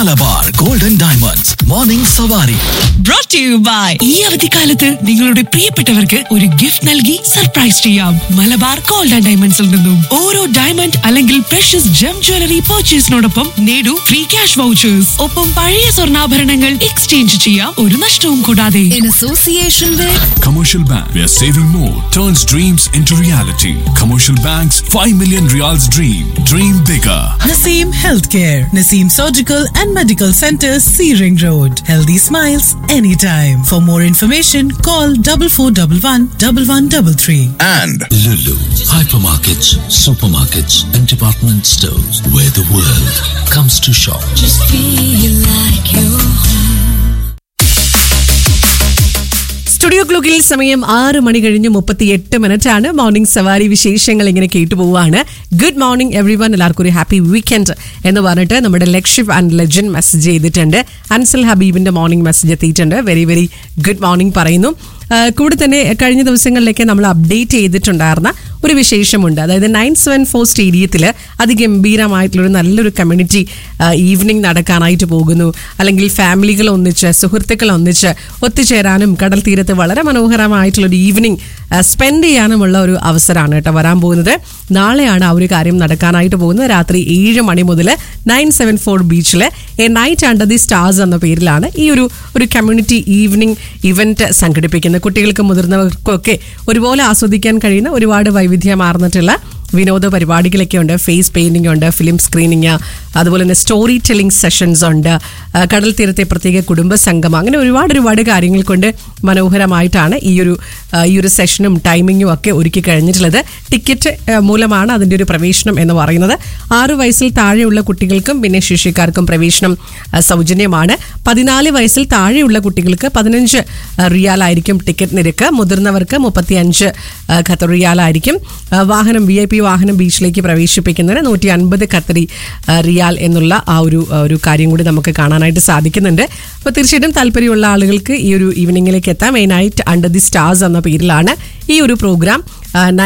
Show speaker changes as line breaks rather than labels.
Malabar golden diamonds morning സവാരി
brought to you by ഈ അവധിക്കാലത്ത് നിങ്ങളുടെ പ്രിയപ്പെട്ടവർക്ക് ഒരു ഗിഫ്റ്റ് നൽകി സർപ്രൈസ് ചെയ്യാം മലബാർ ഗോൾഡ് ആൻഡ് ഡയമണ്ട്സിൽ നിന്നും ഓരോ ഡയമണ്ട് അല്ലെങ്കിൽ പ്രഷ്യസ് ജം ജ്വല്ലറി പർച്ചേസിനോടൊപ്പം നേടൂ ഫ്രീ ക്യാഷ് വൗച്ചേഴ്സ് ഒപ്പം പഴയ സ്വർണ്ണാഭരണങ്ങൾ എക്സ്ചേഞ്ച് ചെയ്യാം ഒരു നഷ്ടവും കൂടാതെ
in association with
Commercial Bank, where saving more turns dreams into reality. Commercial Bank's 5 million reals dream. Dream bigger.
Naseem Healthcare, Naseem Surgical and Medical Center, Searing Road. Healthy smiles anytime. For more information, call double four double one double one double three.
and
Lulu, hypermarkets, supermarkets, and department stores where the world comes to shop.
Studio ക്ലോക്കിൽ സമയം ആറ് മണി കഴിഞ്ഞ് മുപ്പത്തി എട്ട് minute ആണ് morning സവാരി വിശേഷങ്ങൾ ഇങ്ങനെ കേട്ടു പോവാണ് ഗുഡ് മോർണിംഗ് എവറി വൺ എല്ലാവർക്കും ഒരു ഹാപ്പി വീക്കെൻഡ് എന്ന് പറഞ്ഞിട്ട് നമ്മുടെ ലക്ഷ്യവ് ആൻഡ് ലെജൻ മെസ്സേജ് ചെയ്തിട്ടുണ്ട് അൻസൽ ഹബീബിന്റെ മോർണിംഗ് മെസ്സേജ് എത്തിയിട്ടുണ്ട് വെരി വെരി ഗുഡ് മോർണിംഗ് പറയുന്നു ആ, കൂടെ തന്നെ കഴിഞ്ഞ ദിവസങ്ങളിലേക്ക് നമ്മൾ അപ്ഡേറ്റ് ചെയ്തിട്ടുണ്ടായിരുന്ന ഒരു വിശേഷമുണ്ട് അതായത് നയൻ സെവൻ ഫോർ സ്റ്റേഡിയത്തിൽ അതിഗംഭീരമായിട്ടുള്ളൊരു നല്ലൊരു കമ്മ്യൂണിറ്റി ഈവനിങ് നടക്കാനായിട്ട് പോകുന്നു അല്ലെങ്കിൽ ഫാമിലികൾ ഒന്നിച്ച് സുഹൃത്തുക്കൾ ഒന്നിച്ച് ഒത്തുചേരാനും കടൽ തീരത്ത് വളരെ മനോഹരമായിട്ടുള്ളൊരു ഈവനിങ് സ്പെൻഡ് ചെയ്യാനുമുള്ള ഒരു അവസരമാണ് കേട്ടോ വരാൻ പോകുന്നത് നാളെയാണ് ആ ഒരു കാര്യം നടക്കാനായിട്ട് പോകുന്നത് രാത്രി ഏഴ് മണി മുതൽ നയൻ സെവൻ ഫോർ ബീച്ചിൽ a night under the stars എന്ന പേരിലാണ് ഈ ഒരു ഒരു കമ്മ്യൂണിറ്റി ഈവനിങ് ഇവന്റ് സംഘടിപ്പിക്കുന്നത് കുട്ടികൾക്കും മുതിർന്നവർക്കും ഒക്കെ ഒരുപോലെ ആസ്വദിക്കാൻ കഴിയുന്ന ഒരുപാട് വൈവിധ്യമാർന്നിട്ടുള്ള വിനോദ പരിപാടികളൊക്കെ ഉണ്ട് ഫേസ് പെയിന്റിംഗ് ഉണ്ട് ഫിലിം സ്ക്രീനിങ് അതുപോലെ തന്നെ സ്റ്റോറി ടെല്ലിംഗ് സെഷൻസ് ഉണ്ട് ആ, കടൽ തീരത്തെ പ്രത്യേക കുടുംബ സംഗമം അങ്ങനെ ഒരുപാട് ഒരുപാട് കാര്യങ്ങൾ കൊണ്ട് മനോഹരമായിട്ടാണ് ഈ ഒരു ആ, ഈ ഒരു സെഷനും ടൈമിങ്ങും ഒക്കെ ഒരുക്കി കഴിഞ്ഞിട്ടുള്ളത് ടിക്കറ്റ് ആ, മൂലമാണ് അതിൻ്റെ ഒരു പ്രവേശനം എന്ന് പറയുന്നത് ആറ് വയസ്സിൽ താഴെയുള്ള കുട്ടികൾക്കും പിന്നെ ശിഷ്യക്കാർക്കും പ്രവേശനം ആ, സൗജന്യമാണ് പതിനാല് വയസ്സിൽ താഴെയുള്ള കുട്ടികൾക്ക് പതിനഞ്ച് റിയാലായിരിക്കും ടിക്കറ്റ് നിരക്ക് മുതിർന്നവർക്ക് മുപ്പത്തി അഞ്ച് ഖത്തർ റിയാലായിരിക്കും ആ, വാഹനം വി ഐ പി വാഹനം ബീച്ചിലേക്ക് പ്രവേശിപ്പിക്കുന്നതിന് നൂറ്റി അൻപത് ഖത്തറി ആ, റിയാൽ എന്നുള്ള ആ ഒരു ആ ഒരു കാര്യം കൂടി നമുക്ക് കാണാനായിട്ട് സാധിക്കുന്നുണ്ട് അപ്പോൾ തീർച്ചയായിട്ടും താല്പര്യമുള്ള ആളുകൾക്ക് ഈ ഒരു ഈവനിങ്ങിലേക്ക് എത്താം മെയിനായിട്ട് അണ്ടർ ദി സ്റ്റാർസ് എന്ന പേരിലാണ് ഈ ഒരു പ്രോഗ്രാം